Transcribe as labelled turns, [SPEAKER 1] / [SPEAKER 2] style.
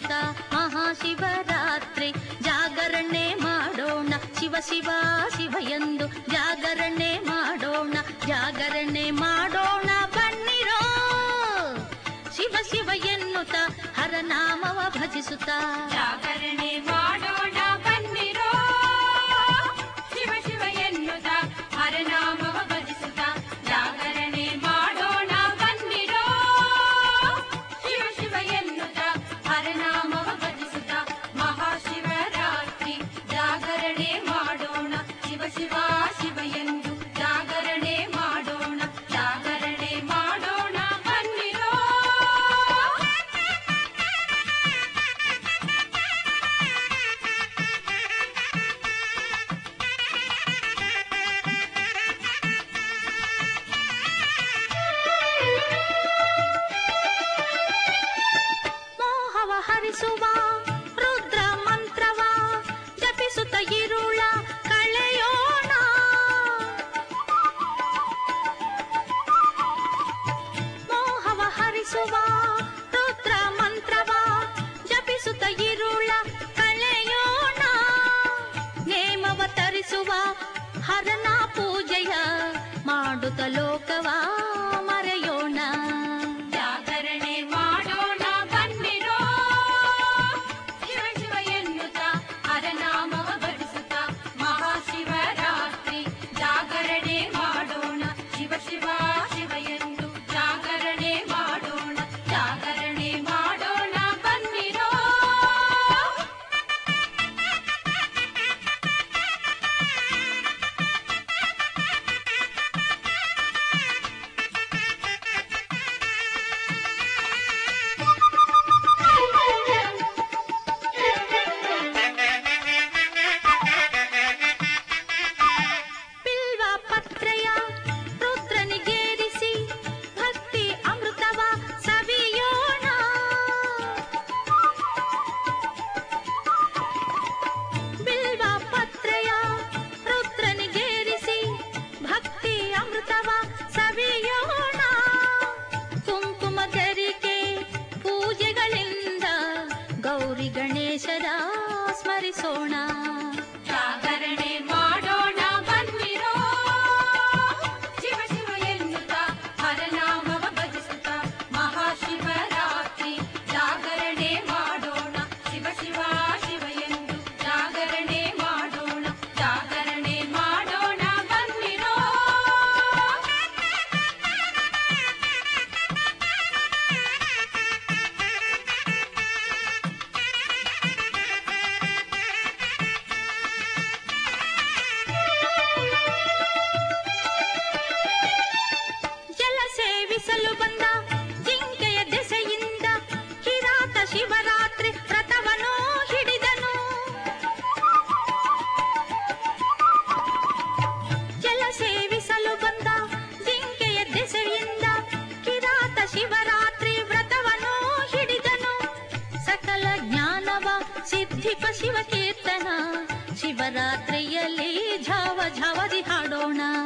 [SPEAKER 1] ಎನ್ನುತ್ತ ಮಹಾಶಿವರಾತ್ರಿ ಜಾಗರಣೆ ಮಾಡೋಣ ಶಿವ ಶಿವ ಶಿವ ಎಂದು ಜಾಗರಣೆ ಮಾಡೋಣ ಜಾಗರಣೆ ಮಾಡೋಣ ಬನ್ನಿರೋ ಶಿವ ಶಿವ ಎನ್ನುತ್ತ ಹರನಾಮವ ಭಜಿಸುತ್ತ
[SPEAKER 2] ಜಾಗರಣೆ ಮಾಡೋಣ ಬನ್ನಿರೋ ಶಿವ ಶಿವ ಎನ್ನುತ್ತ ಹರನಾಮವ ಭಜಿಸುತ್ತ ಜಾಗರಣೆ ಮಾಡೋಣ ಬನ್ನಿರೋ ಶಿವ ಶಿವ ಎನ್ನುತ್ತ ಹರನಾಮವ ಭಜಿಸುತ್ತ ಮಹಾಶಿವರಾತ್ರಿ ಜಾಗರಣೆ ಮಾಡೋಣ ಶಿವ ಶಿವ ಶಿವ ಎಂದು ಜಾಗರಣೆ ಮಾಡೋಣ ಜಾಗರಣೆ ಮಾಡೋಣ ಬನ್ನಿರೋ
[SPEAKER 1] ಮೋಹವ ಹರಿಸುವ ರುದ್ರ ಮಂತ್ರವ ಜಪಿಸುತ್ತ ಇರುಳ ಕಳೆಯೋಣ ಮೋಹವ ಹರಿಸುವ ರುದ್ರ ಮಂತ್ರವ ಜಪಿಸುತ್ತ ಇರುಳ ಕಳೆಯೋಣ ನೇಮವ ತರಿಸುವ ಹರನ ಪೂಜೆಯ ಮಾಡುತ್ತ ಲೋಕವ ಮರೆಯೋಣ
[SPEAKER 2] ಜಾಗರಣೆ ಮಾಡೋಣ ಬನ್ನಿರೋ ಶಿವ ಶಿವ ಎನ್ನುತ್ತ ಹರನಾಮವ ಭಜಿಸುತ್ತ ಮಹಾಶಿವರಾತ್ರಿ ಜಾಗರಣೆ ಮಾಡೋಣ ಶಿವ ಶಿವ ಶಿವ ಎಂದು ಜಾಗರಣೆ ಮಾಡೋಣ ಜಾಗರಣೆ ಮಾಡೋಣ ಬನ್ನಿರೋ
[SPEAKER 1] ಬಿಲ್ವ ಪತ್ರೆಯ ರುದ್ರನಿಗೇರಿಸಿ ಭಕ್ತಿ ಅಮೃತವ ಸವಿಯೋಣ ಬಿಲ್ವ ಪತ್ರೆಯ ರುದ್ರನಿಗೇರಿಸಿ ಭಕ್ತಿ ಅಮೃತವ ಸವಿಯೋಣ ಕುಂಕುಮ ಧರಿಕೆ ಪೂಜೆಗಳಿಂದ ಗೌರಿ ಗಣೇಶರ ಸ್ಮರಿಸೋಣ
[SPEAKER 2] ಜಾಗರಣೆ ಮಾಡೋಣ ಬನ್ನಿರೋ ಶಿವ ಶಿವ ಎನ್ನುತ್ತ ಹರನಾಮವ ಭಜಿಸುತ್ತ ಮಹಾಶಿವರಾತ್ರಿ ಜಾಗರಣೆ ಮಾಡೋಣ ಶಿವ ಶಿವ ಶಿವ ಎಂದು ಜಾಗರಣೆ ಮಾಡೋಣ ಜಾಗರಣೆ ಮಾಡೋಣ ಬನ್ನಿರೋ
[SPEAKER 1] ಜಲ ಸೇವಿಸಲು ಬಂದ ಜಿಂಕೆಯ ದೆಸೆಯಿಂದ ಕಿರಾತ ಶಿವರಾತ್ರಿ ವ್ರತವನು ಹಿಡಿದನು ಜಲ ಸೇವಿಸಲು ಬಂದ ಜಿಂಕೆಯ ದೆಸೆಯಿಂದ ಕಿರಾತ ಶಿವರಾತ್ರಿ ವ್ರತವನು ಹಿಡಿದನು ಸಕಲ ಜ್ಞಾನವ ಸಿದ್ಧಿಪ ಶಿವ ಕೀರ್ತನ ಶಿವರಾತ್ರಿಯಲ್ಲಿ ಝಾವ ಝಾವದಿ ಹಾಡೋಣ